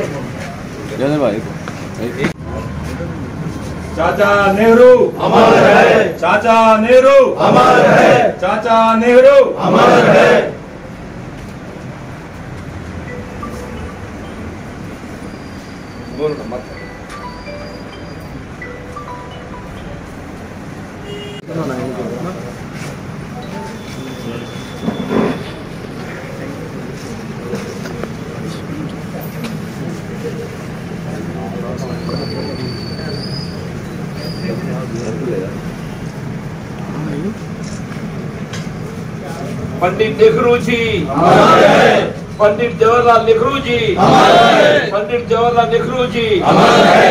चाचा नेहरू अमर है चाचा नेहरू अमर है चाचा नेहरू अमर है पंडित नेहरू जी अमर है पंडित जवाहरलाल नेहरू जी अमर है पंडित जवाहरलाल नेहरू जी अमर है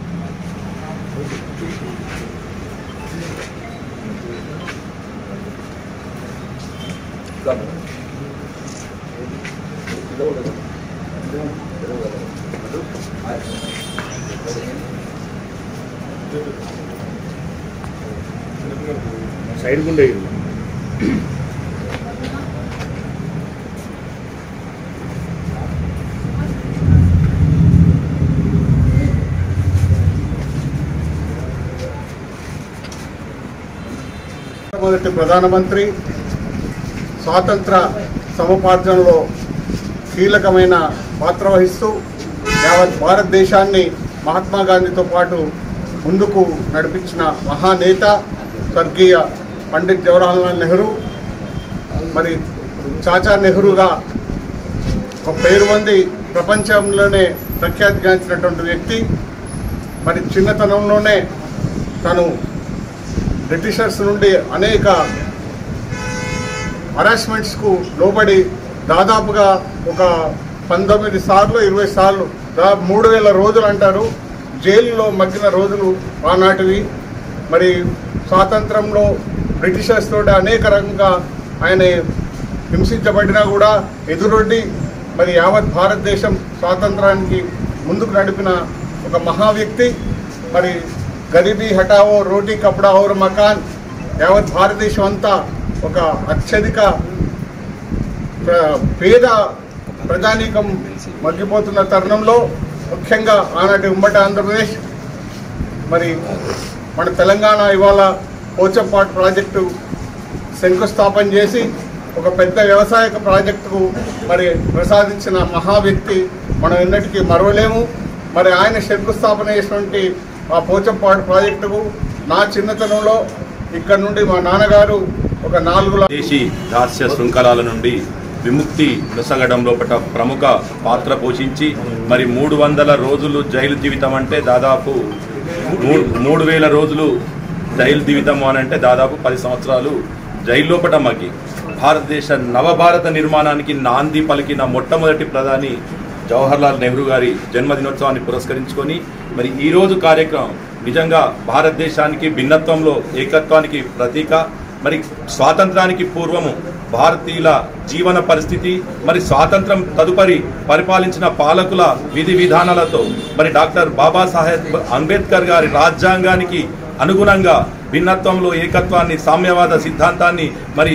సైడ్ గుండే మొదటి ప్రధానమంత్రి స్వాతంత్ర సముపార్జనలో కీలకమైన పాత్ర వహిస్తూ యావత్ భారతదేశాన్ని మహాత్మా గాంధీతో పాటు ముందుకు నడిపించిన మహానేత స్వర్గీయ పండిత్ జవహర్లాల్ నెహ్రూ మరి చాచా నెహ్రూగా ఒక పేరు మంది ప్రపంచంలోనే ప్రఖ్యాతిగాంచినటువంటి వ్యక్తి మరి చిన్నతనంలోనే తను బ్రిటిషర్స్ నుండి అనేక హరాస్మెంట్స్కు లోబడి దాదాపుగా ఒక పంతొమ్మిది సార్లు ఇరవై సార్లు దా మూడు వేల రోజులు అంటారు జైలులో మగ్గిన రోజులు ఆనాటివి మరి స్వాతంత్రంలో బ్రిటిషర్స్ తోటి అనేక రకంగా ఆయన హింసించబడినా కూడా ఎదురొడ్డి మరి యావత్ భారతదేశం స్వాతంత్రానికి ముందుకు నడిపిన ఒక మహా వ్యక్తి మరి గరీబీ హటావో రోటీ కపడా ఔర్ మకాన్ యావత్ భారతదేశం అంతా ఒక అత్యధిక ప్ర- పేద ప్రజానీకం మగ్గిపోతున్న తరుణంలో ముఖ్యంగా ఆనాటి ఉమ్మడి ఆంధ్రప్రదేశ్ మరి మన తెలంగాణ ఇవాళ పోచంపాటు ప్రాజెక్టు శంకుస్థాపన చేసి ఒక పెద్ద వ్యవసాయక ప్రాజెక్టుకు మరి ప్రసాదించిన మహా వ్యక్తి మనం ఎన్నటికీ మరవలేము మరి ఆయన శంకుస్థాపన చేసినటువంటి ఆ పోచంపాడు ప్రాజెక్టుకు నా చిన్నతనంలో ఇక్కడ నుండి మా నాన్నగారు ఒక నాలుగు ల- దేశీ రహస్య శృంఖలాల నుండి విముక్తి నొసగడం లోపల ప్రముఖ పాత్ర పోషించి మరి మూడు వందల రోజులు జైలు జీవితం అంటే దాదాపు మూ- మూడు వేల రోజులు జైలు జీవితం అని అంటే దాదాపు పది సంవత్సరాలు జైలు లోపట మగ్గి భారతదేశ నవభారత నిర్మాణానికి నాంది పలికిన మొట్టమొదటి ప్రధాని జవహర్లాల్ నెహ్రూ గారి జన్మదినోత్సవాన్ని పురస్కరించుకొని మరి ఈ రోజు కార్యక్రమం నిజంగా భారతదేశానికి భిన్నత్వంలో ఏకత్వానికి ప్రతీక మరి స్వాతంత్రానికి పూర్వము భారతీయుల జీవన పరిస్థితి మరి స్వాతంత్రం తదుపరి పరిపాలించిన పాలకుల విధి విధానాలతో మరి డాక్టర్ బాబాసాహెబ్ అంబేద్కర్ గారి రాజ్యాంగానికి అనుగుణంగా భిన్నత్వంలో ఏకత్వాన్ని సామ్యవాద సిద్ధాంతాన్ని మరి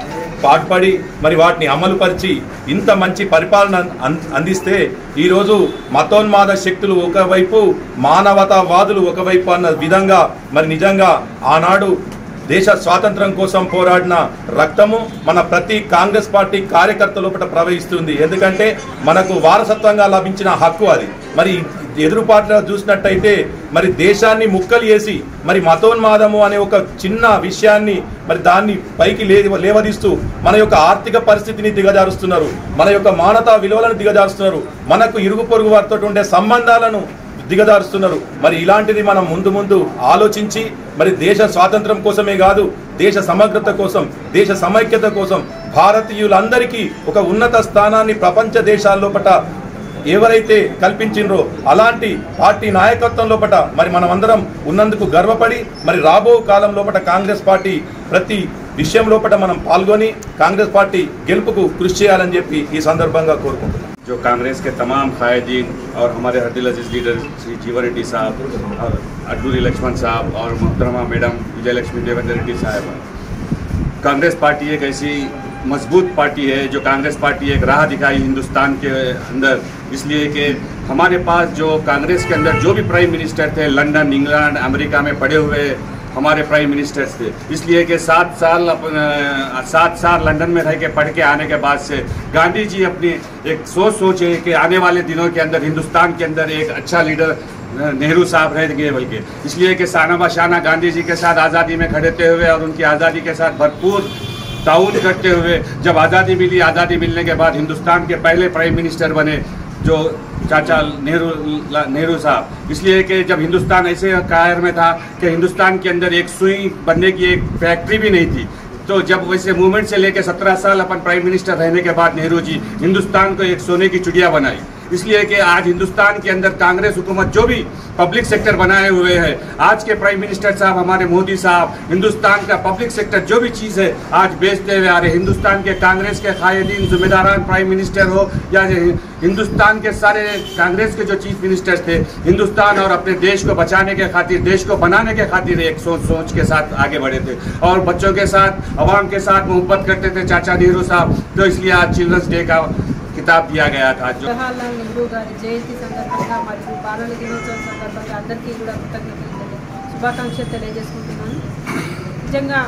పాటుపడి మరి వాటిని అమలుపరిచి ఇంత మంచి పరిపాలన అన్- అందిస్తే ఈరోజు మతోన్మాద శక్తులు ఒకవైపు మానవతావాదులు ఒకవైపు అన్న విధంగా మరి నిజంగా ఆనాడు దేశ స్వాతంత్రం కోసం పోరాడిన రక్తము మన ప్రతి కాంగ్రెస్ పార్టీ కార్యకర్త లోపల ప్రవహిస్తుంది ఎందుకంటే మనకు వారసత్వంగా లభించిన హక్కు అది మరి ఎదురుపాటులో చూసినట్టయితే మరి దేశాన్ని ముక్కలు చేసి మరి మతోన్మాదము అనే ఒక చిన్న విషయాన్ని మరి దాన్ని పైకి లే లేవదీస్తూ మన యొక్క ఆర్థిక పరిస్థితిని దిగజారుస్తున్నారు మన యొక్క మానవతా విలువలను దిగజారుస్తున్నారు మనకు ఇరుగు పొరుగు వారితో ఉండే సంబంధాలను దిగదారుస్తున్నారు మరి ఇలాంటిది మనం ముందు ముందు ఆలోచించి మరి దేశ స్వాతంత్రం కోసమే కాదు దేశ సమగ్రత కోసం దేశ సమైక్యత కోసం భారతీయులందరికీ ఒక ఉన్నత స్థానాన్ని ప్రపంచ దేశాల లోపట ఎవరైతే కల్పించిండ్రో అలాంటి పార్టీ నాయకత్వం లోపట మరి మనం అందరం ఉన్నందుకు గర్వపడి మరి రాబో కాలం లోపట కాంగ్రెస్ పార్టీ ప్రతి విషయం లోపట మనం పాల్గొని కాంగ్రెస్ పార్టీ గెలుపుకు కృషి చేయాలని చెప్పి ఈ సందర్భంగా కోరుకుంటున్నాం जो कांग्रेस के तमाम कायदीन और हमारे हरदिल अजीज लीडर श्री जीवन रेड्डी साहब और अड्डूरी लक्ष्मण साहब और मुहतरमा मैडम विजय लक्ष्मी देवेंद्र रेड्डी साहब कांग्रेस पार्टी एक ऐसी मजबूत पार्टी है जो कांग्रेस पार्टी एक राह दिखाई हिंदुस्तान के अंदर इसलिए कि हमारे पास जो कांग्रेस के अंदर जो भी प्राइम मिनिस्टर थे लंदन इंग्लैंड अमेरिका में पड़े हुए हमारे प्राइम मिनिस्टर्स थे इसलिए कि सात साल अपन अ, सात साल लंदन में रह के पढ़ के आने के बाद से गांधी जी अपनी एक सोच सोचे कि आने वाले दिनों के अंदर हिंदुस्तान के अंदर एक अच्छा लीडर अ, नेहरू साहब रहेंगे बल्कि इसलिए कि साना बशाना गांधी जी के साथ आज़ादी में खड़े हुए और उनकी आज़ादी के साथ भरपूर ताउन करते हुए जब आज़ादी मिली आज़ादी मिलने के बाद हिंदुस्तान के पहले प्राइम मिनिस्टर बने जो चाचा नेहरू नेहरू साहब इसलिए कि जब हिंदुस्तान ऐसे कायर में था कि हिंदुस्तान के अंदर एक सुई बनने की एक फैक्ट्री भी नहीं थी तो जब वैसे मूवमेंट से लेकर सत्रह साल अपन प्राइम मिनिस्टर रहने के बाद नेहरू जी हिंदुस्तान को एक सोने की चिड़िया बनाई इसलिए कि आज हिंदुस्तान के अंदर कांग्रेस हुकूमत जो भी पब्लिक सेक्टर बनाए हुए है आज के प्राइम मिनिस्टर साहब हमारे मोदी साहब हिंदुस्तान का पब्लिक सेक्टर जो भी चीज़ है आज बेचते हुए आ रहे हिंदुस्तान के कांग्रेस के कायदीन जिम्मेदारान प्राइम मिनिस्टर हो या हिंदुस्तान के सारे कांग्रेस के जो चीफ मिनिस्टर्स थे हिंदुस्तान और अपने देश को बचाने के खातिर देश को बनाने के खातिर एक सोच सोच के साथ आगे बढ़े थे और बच्चों के साथ अवाम के साथ मोहब्बत करते थे चाचा नेहरू साहब तो इसलिए आज चिल्ड्रंस डे का किताब दिया गया था जो జవహర్లాల్ నెహ్రూ గారి జయంతి సందర్భంగా మరియు బాలల దినోత్సవం సందర్భంగా అందరికీ కూడా కృతజ్ఞతలు తెలియ శుభాకాంక్షలు తెలియజేసుకుంటున్నాను నిజంగా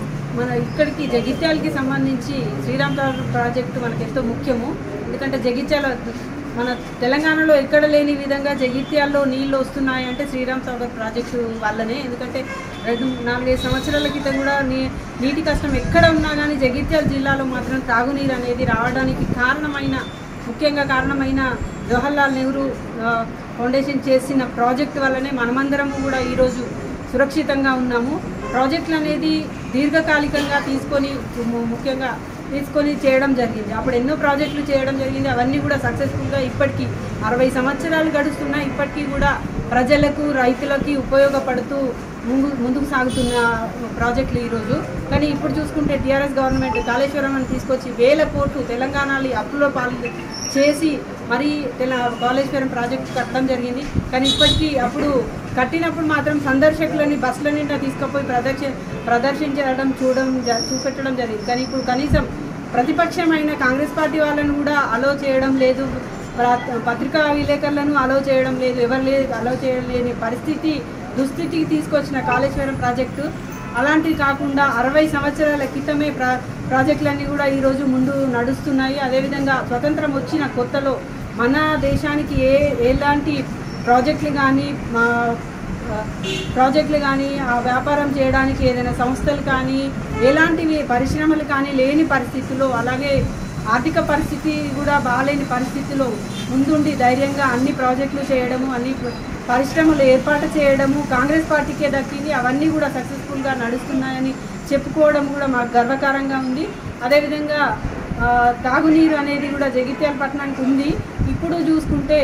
మన ఇక్కడికి జగిత్యాలకి సంబంధించి శ్రీరామ్ సాగర్ ప్రాజెక్టు మనకు ఎంతో ముఖ్యము ఎందుకంటే జగిత్యాల మన తెలంగాణలో ఎక్కడ లేని విధంగా జగిత్యాల్లో నీళ్ళు వస్తున్నాయి అంటే శ్రీరామ్ సాగర్ ప్రాజెక్టు వల్లనే ఎందుకంటే రెండు నాలుగైదు సంవత్సరాల క్రితం కూడా నీ నీటి కష్టం ఎక్కడ ఉన్నా కానీ జగిత్యాల జిల్లాలో మాత్రం తాగునీరు అనేది రావడానికి కారణమైన ముఖ్యంగా కారణమైన జవహర్లాల్ నెహ్రూ ఆ, ఫౌండేషన్ చేసిన ప్రాజెక్ట్ వల్లనే మనమందరం కూడా ఈరోజు సురక్షితంగా ఉన్నాము ప్రాజెక్టులు అనేది దీర్ఘకాలికంగా తీసుకొని ము- ముఖ్యంగా తీసుకొని చేయడం జరిగింది అప్పుడు ఎన్నో ప్రాజెక్టులు చేయడం జరిగింది అవన్నీ కూడా సక్సెస్ఫుల్గా ఇప్పటికీ అరవై సంవత్సరాలు గడుస్తున్నా ఇప్పటికీ కూడా ప్రజలకు రైతులకి ఉపయోగపడుతూ ముందు ముందుకు సాగుతున్న ప్రాజెక్టులు ఈరోజు కానీ ఇప్పుడు చూసుకుంటే టీఆర్ఎస్ గవర్నమెంట్ కాళేశ్వరం అని తీసుకొచ్చి వేల కోట్లు తెలంగాణలో అప్పులో పాలు చేసి మరి తెల కాళేశ్వరం ప్రాజెక్టు కట్టడం జరిగింది కానీ ఇప్పటికీ అప్పుడు కట్టినప్పుడు మాత్రం సందర్శకులని బస్సుల నిండా తీసుకుపోయి ప్రదర్శ ప్రదర్శించడం చూడడం జ- చూపెట్టడం జరిగింది కానీ ఇప్పుడు కనీసం ప్రతిపక్షమైన కాంగ్రెస్ పార్టీ వాళ్ళను కూడా అలో చేయడం లేదు ప్ర- పత్రికా విలేకరులను అలో చేయడం లేదు ఎవరు లేదు అలో చేయడం లేని పరిస్థితి దుస్థితికి తీసుకొచ్చిన కాళేశ్వరం ప్రాజెక్టు అలాంటివి కాకుండా అరవై సంవత్సరాల క్రితమే ప్రా ప్రాజెక్టులన్నీ కూడా ఈరోజు ముందు నడుస్తున్నాయి అదేవిధంగా స్వతంత్రం వచ్చిన కొత్తలో మన దేశానికి ఏ ఎలాంటి ప్రాజెక్టులు కానీ మా ఆ, ప్రాజెక్టులు కానీ ఆ వ్యాపారం చేయడానికి ఏదైనా సంస్థలు కానీ ఎలాంటివి పరిశ్రమలు కానీ లేని పరిస్థితుల్లో అలాగే ఆర్థిక పరిస్థితి కూడా బాగాలేని పరిస్థితిలో ముందుండి ధైర్యంగా అన్ని ప్రాజెక్టులు చేయడము అన్ని పరిశ్రమలు ఏర్పాటు చేయడము కాంగ్రెస్ పార్టీకే దక్కింది అవన్నీ కూడా సక్సెస్ఫుల్గా నడుస్తున్నాయని చెప్పుకోవడం కూడా మాకు గర్వకారంగా ఉంది అదేవిధంగా ఆ, తాగునీరు అనేది కూడా జగిత్యాల పట్టణానికి ఉంది ఇప్పుడు చూసుకుంటే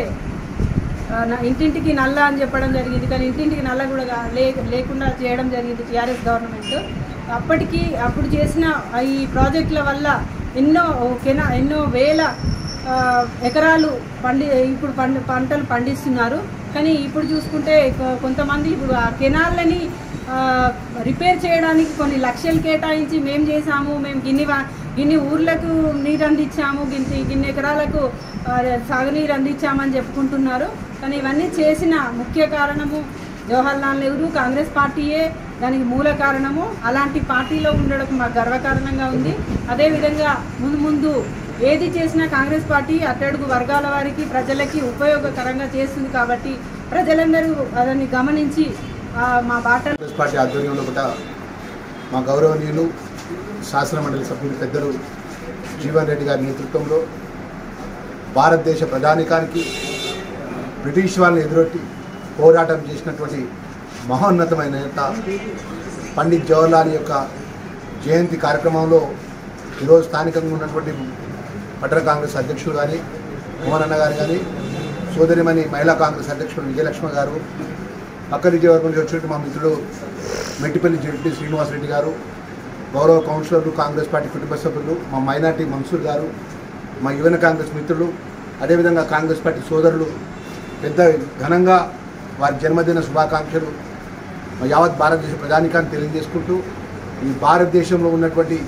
ఆ, నా ఇంటింటికి నల్ల అని చెప్పడం జరిగింది కానీ ఇంటింటికి నల్ల కూడా గా- లే లేకుండా చేయడం జరిగింది టీఆర్ఎస్ గవర్నమెంట్ అప్పటికి అప్పుడు చేసిన ఆ ఈ ప్రాజెక్టుల వల్ల ఎన్నో కెనా ఎన్నో వేల ఆ, ఎకరాలు పండి ఇప్పుడు పండి పంటలు పండిస్తున్నారు కానీ ఇప్పుడు చూసుకుంటే కొ- కొంతమంది ఇప్పుడు ఆ కెనాళ్ళని ఆ, రిపేర్ చేయడానికి కొన్ని లక్షలు కేటాయించి మేము చేసాము మేము గిన్ని వా- గిన్ని ఊర్లకు నీరు అందించాము గిన్ని గిన్ని ఎకరాలకు ఆ, సాగునీరు అందించామని చెప్పుకుంటున్నారు కానీ ఇవన్నీ చేసిన ముఖ్య కారణము జవహర్లాల్ నెహ్రూ కాంగ్రెస్ పార్టీయే దానికి మూల కారణము అలాంటి పార్టీలో ఉండడం మాకు గర్వకారణంగా ఉంది అదేవిధంగా ముందు ముందు ఏది చేసినా కాంగ్రెస్ పార్టీ అట్టడుగు వర్గాల వారికి ప్రజలకి ఉపయోగకరంగా చేస్తుంది కాబట్టి ప్రజలందరూ దాన్ని గమనించి ఆ, మా బాట కాంగ్రెస్ పార్టీ ఆధ్వర్యంలో కూడా మా గౌరవనీయులు శాసన మండలి సభ్యులు పెద్దలు జీవన్ రెడ్డి గారి నేతృత్వంలో భారతదేశ ప్రధానికానికి బ్రిటిష్ వాళ్ళని ఎదురొట్టి పోరాటం చేసినటువంటి మహోన్నతమైన నేత పండిత్ జవహర్లాల్ యొక్క జయంతి కార్యక్రమంలో ఈరోజు స్థానికంగా ఉన్నటువంటి పట్టణ కాంగ్రెస్ అధ్యక్షులు కానీ మోహన్ అన్న గారు కానీ సోదరిమణి మహిళా కాంగ్రెస్ అధ్యక్షుడు విజయలక్ష్మి గారు పక్క విజయవర్గం నుంచి వచ్చినట్టు మా మిత్రుడు మెట్టిపల్లి జెడ్పీ శ్రీనివాసరెడ్డి గారు గౌరవ కౌన్సిలర్లు కాంగ్రెస్ పార్టీ కుటుంబ సభ్యులు మా మైనార్టీ మన్సూర్ గారు మా యువన కాంగ్రెస్ మిత్రులు అదేవిధంగా కాంగ్రెస్ పార్టీ సోదరులు పెద్ద ఘనంగా వారి జన్మదిన శుభాకాంక్షలు మా యావత్ భారతదేశ ప్రధానికాన్ని తెలియజేసుకుంటూ ఈ భారతదేశంలో ఉన్నటువంటి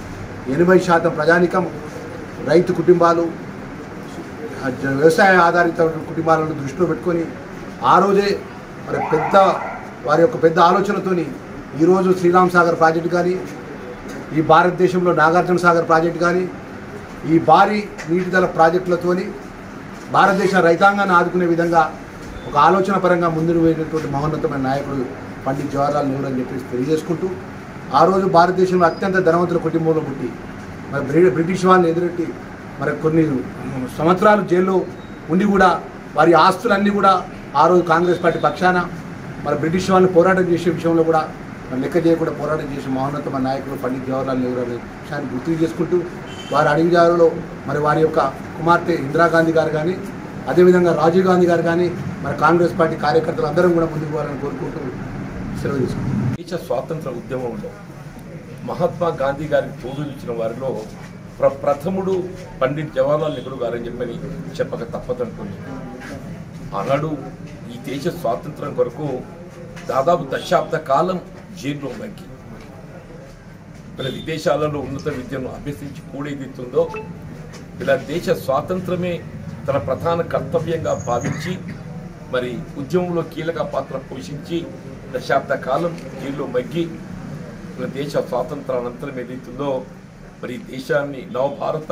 ఎనభై శాతం ప్రజానికం రైతు కుటుంబాలు ఆ జ- వ్యవసాయ ఆధారిత కుటుంబాలను దృష్టిలో పెట్టుకొని ఆ రోజే మరి పెద్ద వారి యొక్క పెద్ద ఆలోచనతోని ఈరోజు శ్రీరామ్ సాగర్ ప్రాజెక్టు కానీ ఈ భారతదేశంలో నాగార్జున సాగర్ ప్రాజెక్టు కానీ ఈ భారీ నీటిదల ప్రాజెక్టులతోని భారతదేశ రైతాంగాన్ని ఆదుకునే విధంగా ఒక ఆలోచన పరంగా ముందుకు పోయినటువంటి మహోన్నతమైన నాయకుడు పండిత్ జవహర్లాల్ నెహ్రూ అని చెప్పేసి తెలియజేసుకుంటూ ఆ రోజు భారతదేశంలో అత్యంత ధనవంతుల కుటుంబంలో పుట్టి మరి బ్రి- బ్రిటిష్ వాళ్ళని ఎదురెట్టి మరి కొన్ని సంవత్సరాలు జైల్లో ఉండి కూడా వారి ఆస్తులన్నీ కూడా ఆ రోజు కాంగ్రెస్ పార్టీ పక్షాన మరి బ్రిటిష్ వాళ్ళని పోరాటం చేసే విషయంలో కూడా మరి లెక్క చేయకుండా పోరాటం చేసే మహోన్నతమైన నాయకులు పండిత్ జవహర్లాల్ నెహ్రూ అనే విషయాన్ని గుర్తు చేసుకుంటూ వారి అడిగిదారులో మరి వారి యొక్క కుమార్తె ఇందిరాగాంధీ గారు కానీ అదేవిధంగా రాజీవ్ గాంధీ గారు కానీ మరి కాంగ్రెస్ పార్టీ కార్యకర్తలు అందరం కూడా ముందుకు పోవాలని కోరుకుంటూ సెలవు తీసుకుంటాం దేశ స్వాతంత్ర ఉద్యమంలో మహాత్మా గాంధీ గారికి తోడు ఇచ్చిన వారిలో ప్ర ప్రథముడు పండిట్ జవహర్లాల్ నెహ్రూ గారని చెప్పని చెప్పక తప్పదంటుంది ఆనాడు ఈ దేశ స్వాతంత్రం కొరకు దాదాపు దశాబ్ద కాలం జైల్లో మగ్గి వీళ్ళ విదేశాలలో ఉన్నత విద్యను అభ్యసించి కూడేదిస్తుందో వీళ్ళ దేశ స్వాతంత్రమే తన ప్రధాన కర్తవ్యంగా భావించి మరి ఉద్యమంలో కీలక పాత్ర పోషించి దశాబ్ద కాలం జైల్లో మగ్గి మన దేశ స్వాతంత్రానంతరం ఏదైతుందో మరి ఈ దేశాన్ని నవభారత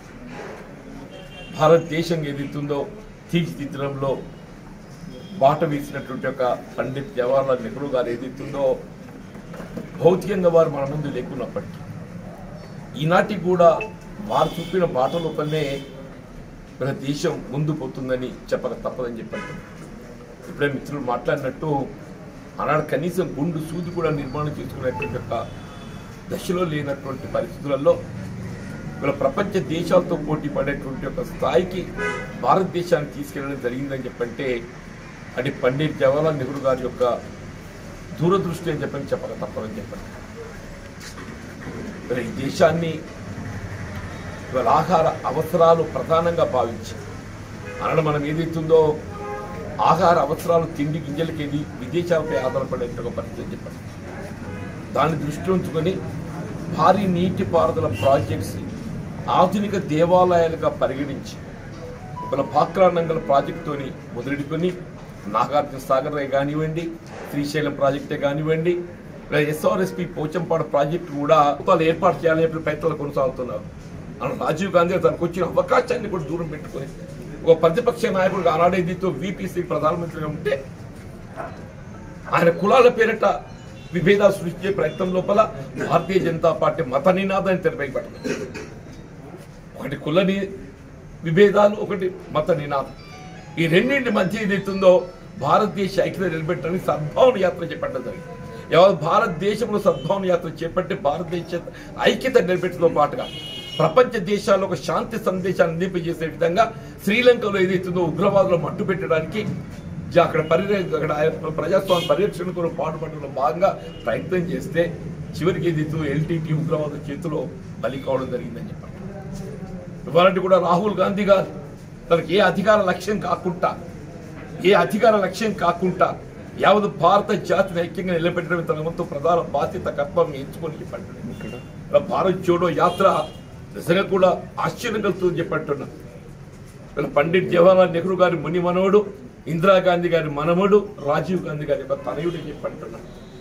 భారతదేశం ఏదైతుందో తీర్చిదిద్దడంలో బాట వేసినటువంటి ఒక పండిత్ జవహర్లాల్ నెహ్రూ గారు ఏదైతుందో భౌతికంగా వారు మన ముందు లేకున్నప్పటికీ ఈనాటికి కూడా వారు చూపిన బాట లోపలనే మన దేశం ముందు పోతుందని చెప్పక తప్పదని చెప్పండి ఇప్పుడే మిత్రులు మాట్లాడినట్టు ఆనాడు కనీసం గుండు సూది కూడా నిర్మాణం చేసుకునేటువంటి ఒక దశలో లేనటువంటి పరిస్థితులలో ఇవాళ ప్రపంచ దేశాలతో పోటీ పడేటువంటి ఒక స్థాయికి భారతదేశాన్ని తీసుకెళ్ళడం జరిగిందని చెప్పంటే అది పండిట్ జవహర్లాల్ నెహ్రూ గారి యొక్క దూరదృష్టి అని చెప్పని చెప్పక తప్పదని చెప్పండి మరి ఈ దేశాన్ని ఇవాళ ఆహార అవసరాలు ప్రధానంగా భావించి అనడం మనం ఏదైతుందో ఆహార అవసరాలు తిండి గింజలకి ఏది విదేశాలపై ఆధారపడేట పరిస్థితి చెప్పండి దాన్ని దృష్టిలో ఉంచుకొని భారీ నీటిపారుదల ప్రాజెక్ట్స్ ఆధునిక దేవాలయాలుగా పరిగణించి మన భాక్రా నంగల్ ప్రాజెక్టుతోని మొదలెడుకొని నాగార్జున సాగర్ కానివ్వండి శ్రీశైలం ప్రాజెక్టే కానివ్వండి ఎస్ఆర్ఎస్పి పోచంపాడు ప్రాజెక్టు కూడా వాళ్ళు ఏర్పాటు చేయాలని చెప్పి ప్రయత్నాలు కొనసాగుతున్నారు అలా రాజీవ్ గాంధీ తనకు వచ్చిన అవకాశాన్ని కూడా దూరం పెట్టుకొని ఒక ప్రతిపక్ష నాయకుడు ఆనాడే దీంతో విపిసి ప్రధానమంత్రిగా ఉంటే ఆయన కులాల పేరిట విభేదాలు సృష్టించే ప్రయత్నం లోపల భారతీయ జనతా పార్టీ మత నినాదాన్ని తెరపైకి పెట్టలేదు ఒకటి కులని విభేదాలు ఒకటి మత నినాదం ఈ రెండింటి మధ్య ఏదైతుందో భారతదేశ ఐక్యత నిలబెట్టడానికి సద్భావన యాత్ర చేపట్టడం జరిగింది ఎవరు భారతదేశంలో సద్భావన యాత్ర చేపట్టి భారతదేశ ఐక్యత నిలబెట్టడంతో పాటుగా ప్రపంచ దేశాల్లో ఒక శాంతి సందేశాన్ని అందింపజేసే విధంగా శ్రీలంకలో ఏదైతుందో ఉగ్రవాదులు మట్టు పెట్టడానికి జ- అక్కడ పరిరక్ష అక్కడ ఆయన ప్రజాస్వామ్య పరిరక్షణ కొరకు పాటుపడడంలో భాగంగా ప్రయత్నం చేస్తే చివరికి ఏదైతుందో ఎల్టీటీ ఉగ్రవాద చేతిలో బలి కావడం జరిగిందని చెప్పారు ఇవాళ కూడా రాహుల్ గాంధీ గారు తనకి ఏ అధికార లక్ష్యం కాకుండా ఏ అధికార లక్ష్యం కాకుండా యావత్ భారత జాతిని ఐక్యంగా నిలబెట్టడం తన వంతు ప్రధాన బాధ్యత కర్తవ్యం ఎంచుకొని చెప్పండి ఇలా భారత్ జోడో యాత్ర నిజంగా కూడా ఆశ్చర్యం కలుగుతుంది చెప్పంటున్నా ఇలా పండిట్ జవహర్లాల్ నెహ్రూ గారి ముని మనవడు ఇందిరాగాంధీ గారి మనవడు రాజీవ్ గాంధీ గారి యొక్క తనయుడు అని చెప్పంటున్నా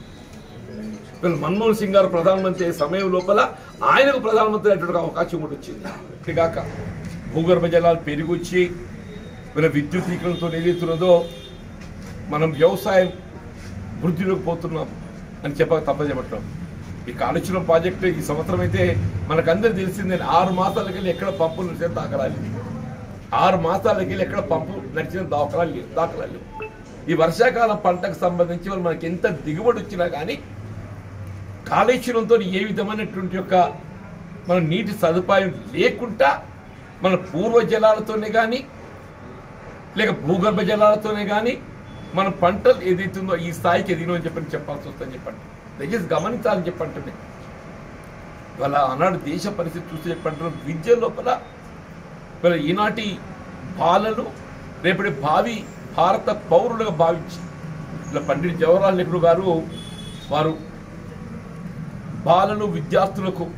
వీళ్ళు మన్మోహన్ సింగ్ గారు ప్రధానమంత్రి అయ్యే సమయం లోపల ఆయనకు ప్రధానమంత్రి అయ్యేటువంటి అవకాశం కూడా వచ్చింది అంతేగాక భూగర్భ జలాలు పెరిగొచ్చి వీళ్ళ విద్యుతీకరణతో ఏదైతున్నదో మనం వ్యవసాయం వృద్ధిలోకి పోతున్నాం అని చెప్పక తప్ప చెప్పటం ఈ కాళేశ్వరం ప్రాజెక్టు ఈ సంవత్సరం అయితే మనకందరూ తెలిసిందే ఆరు మాసాలకి వెళ్ళి ఎక్కడ పంపులు నడిచిన దాఖలాలు లేవు. ఆరు మాసాలకి వెళ్ళి ఎక్కడ పంపు నడిచిన దాఖలాలు లేవు దాఖలాలు లేవు ఈ వర్షాకాలం పంటకు సంబంధించి వాళ్ళు మనకి ఎంత దిగుబడి వచ్చినా కానీ కాళేశ్వరంతో ఏ విధమైనటువంటి యొక్క మన నీటి సదుపాయం లేకుండా మన పూర్వ జలాలతోనే కానీ లేక భూగర్భ జలాలతోనే కానీ మన పంటలు ఏదైతుందో ఈ స్థాయికి ఎదిగినో అని చెప్పని చెప్పాల్సి వస్తుందని చెప్పండి దయచేసి గమనించాలని చెప్పంటుంది వాళ్ళ ఆనాడు దేశ పరిస్థితి చూసి చెప్పంటున్నారు విద్య లోపల వీళ్ళ ఈనాటి బాలలు రేపటి భావి భారత పౌరులుగా భావించి ఇలా పండిట్ జవహర్లాల్ నెహ్రూ గారు వారు బాలలు విద్యార్థులకు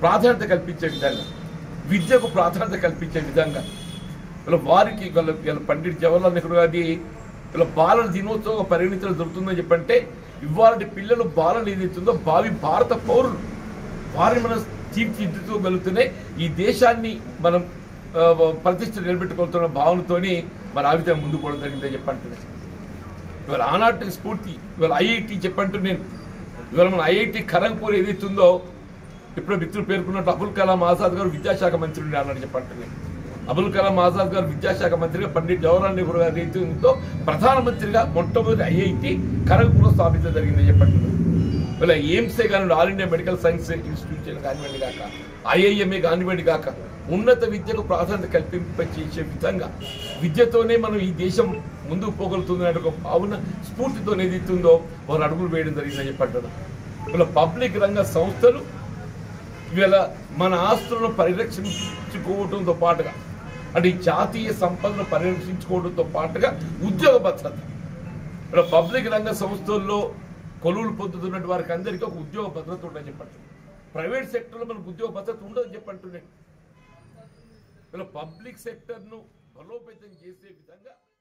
ప్రాధాన్యత కల్పించే విధంగా విద్యకు ప్రాధాన్యత కల్పించే విధంగా ఇలా వారికి వీళ్ళ వీళ్ళ పండిట్ జవహర్లాల్ నెహ్రూ గారి ఇలా బాలల దినోత్సవం పరిగణించడం జరుగుతుందని చెప్పంటే ఇవాళ పిల్లలు బాలలు ఏదైతుందో భావి భారత పౌరులు వారిని మనం తీర్చిదిద్దుకోగలుగుతూనే ఈ దేశాన్ని మనం ఆ, ప్రతిష్ట నిలబెట్టుకోగలుగుతున్న భావనతోని మన ఆ విధంగా ముందుకు పోవడం జరిగిందని చెప్పంటున్నాను ఇవాళ ఆనాటి స్ఫూర్తి ఇవాళ ఐఐటి చెప్పంటూ నేను ఇవాళ మన ఐఐటి ఖరగ్పూర్ ఏదైతే ఉందో ఇప్పుడు మిత్రులు పేర్కొన్నట్టు అబుల్ కలాం ఆజాద్ గారు విద్యాశాఖ మంత్రి ఉండే అన్నాడు చెప్పంటూ నేను అబుల్ కలాం ఆజాద్ గారు విద్యాశాఖ మంత్రిగా పండిట్ జవహర్లాల్ నెహ్రూ గారు ఏదైతే ఉందో ప్రధానమంత్రిగా మొట్టమొదటి ఐఐటి ఖరగ్పూర్ స్థాపించడం జరిగిందని చెప్పంటున్నాను ఇలా ఎయిమ్సే కానివ్వండి all India medical science institution కానివ్వండి కాక ఐఐఎంఏ కానివ్వండి కాక ఉన్నత విద్యకు ప్రాధాన్యత కల్పింప చేసే విధంగా విద్యతోనే మనం ఈ దేశం ముందుకు పోగలుగుతుంది అనే ఒక భావన స్ఫూర్తితో ఏదైతుందో వారు అడుగులు వేయడం జరిగిందని చెప్పంటారు ఇలా పబ్లిక్ రంగ సంస్థలు ఇవాళ మన ఆస్తులను పరిరక్షించుకోవడంతో పాటుగా అంటే ఈ జాతీయ సంపదను పరిరక్షించుకోవడంతో పాటుగా ఉద్యోగ భద్రత ఇక్కడ పబ్లిక్ రంగ సంస్థల్లో కొలువులు పొందుతున్నటువంటి వారికి అందరికీ ఒక ఉద్యోగ భద్రత ఉండని చెప్పండి ప్రైవేట్ సెక్టర్లో మనకు ఉద్యోగ భద్రత ఉండదని చెప్పంటున్నాను ఇలా పబ్లిక్ సెక్టర్ను బలోపేతం చేసే విధంగా